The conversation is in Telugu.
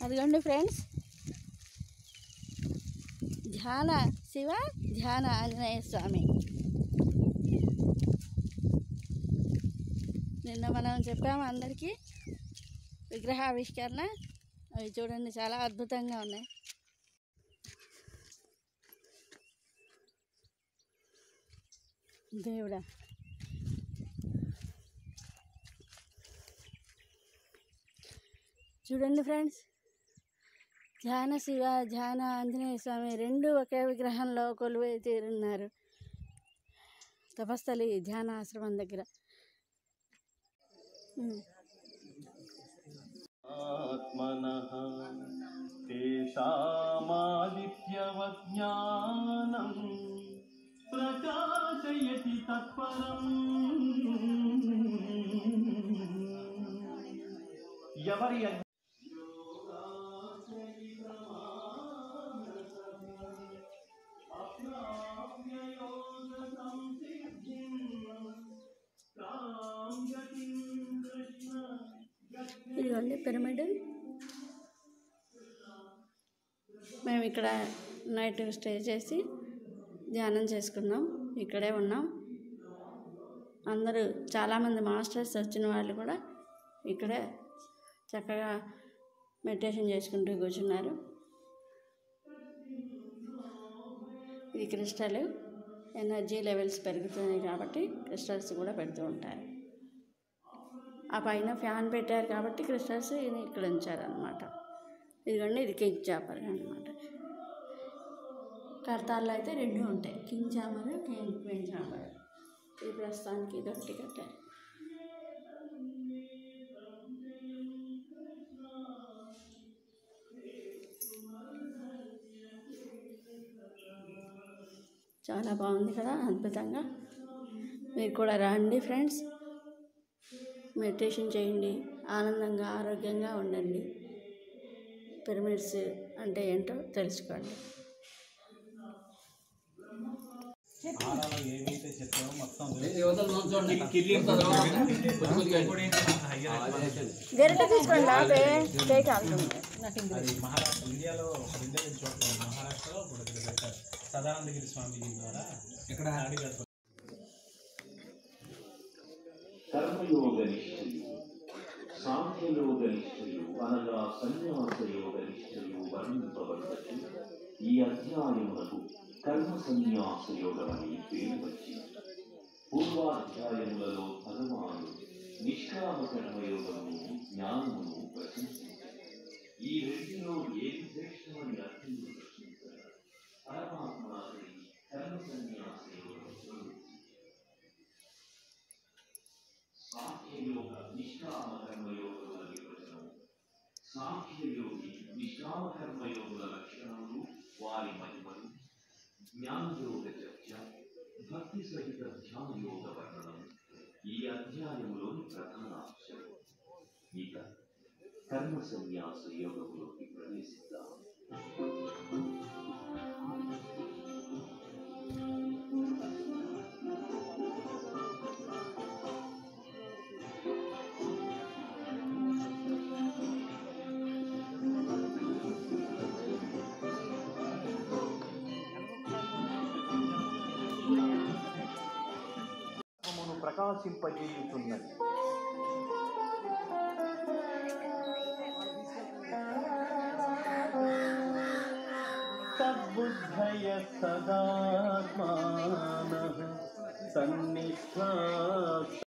అదిగోండి ఫ్రెండ్స్ ధ్యాన శివ ధ్యాన ఆంజనేయ స్వామి నిన్న మనం చెప్పాము అందరికీ విగ్రహావిష్కరణ అవి చూడండి చాలా అద్భుతంగా ఉన్నాయి దేవుడా చూడండి ఫ్రెండ్స్ ధ్యాన శివ ధ్యాన ఆంజనేయ స్వామి రెండు ఒకే విగ్రహంలో కొలువై తీరున్నారు తపస్థలి ధ్యాన ఆశ్రమం దగ్గర ఉమ్. ఆత్మనః తేషామాదిత్యవజ్ఞానం ప్రకాశయతి తత్పరం ఎవరి అజ్ఞ- ఇదిగోండి పిరమిడ్ మేము ఇక్కడ నైట్ స్టే చేసి ధ్యానం చేసుకున్నాం ఇక్కడే ఉన్నాం అందరూ చాలామంది మాస్టర్స్ వచ్చిన వాళ్ళు కూడా ఇక్కడే చక్కగా మెడిటేషన్ చేసుకుంటూ కూర్చున్నారు ఇది క్రిస్టల్ ఎనర్జీ లెవెల్స్ పెరుగుతున్నాయి కాబట్టి క్రిస్టల్స్ కూడా పెడుతూ ఉంటారు ఆ పైన ఫ్యాన్ పెట్టారు కాబట్టి క్రిస్టల్స్ ఇది ఇక్కడ ఉంచారనమాట ఇదిగోండి ఇది కింగ్ చాపర్ అనమాట కడతాల్లో అయితే రెండు ఉంటాయి కింగ్ చామర్ కింగ్ క్వీన్ చామర్ ఇది ప్రస్తుతానికి ఇది ఒకటి కట్టారు చాలా బాగుంది కదా అద్భుతంగా మీరు కూడా రండి ఫ్రెండ్స్ మెడిటేషన్ చేయండి ఆనందంగా ఆరోగ్యంగా ఉండండి పిరమిడ్స్ అంటే ఏంటో తెలుసుకోండి గరిట తీసుకోండి లాపే చేయి కాలుతుంది అది మహారాష్ట్ర ఇండియాలో రెండు రెండు చోట్ల మహారాష్ట్రలో ఇప్పుడు ఇక్కడ పెట్టారు సదానందగిరి స్వామీజీ ద్వారా ఇక్కడ అడిగారు కర్మయోగనిష్ఠులు సాంఖ్యయోగనిష్ఠులు అనగా సన్యాస యోగనిష్ఠులు వర్ణింపబడ్డట్టు ఈ అధ్యాయమునకు కర్మ సన్యాస యోగమని పేరు వచ్చింది పూర్వాధ్యాయములలో భగవాను నిష్కామ కర్మయోగమును జ్ఞానమును ప్రశ్నించారు ఈ రెంటిలో ఏది శ్రేష్టమని అర్థమును ప్రశ్నించారు పరమాత్మ కర్మ సన్యాస యోగం సాంఖ్యయోగ నిష్కామ కర్మయోగుల నిర్వచనం సాంఖ్యయోగి నిష్కామ కర్మయోగుల లక్షణములు వారి మహిమలు జ్ఞానయోగ చర్చ భక్తి సహిత ధ్యాన యోగ వర్ణనం ఈ అధ్యాయంలోని ప్రధాన అంశం ఇక కర్మ సన్యాస యోగంలోకి ప్రవేశిద్దాం ఆత్మను ప్రకాశింపజేయుతున్నది తద్బుద్ధయ సదాత్మాన సన్నిష్ఠా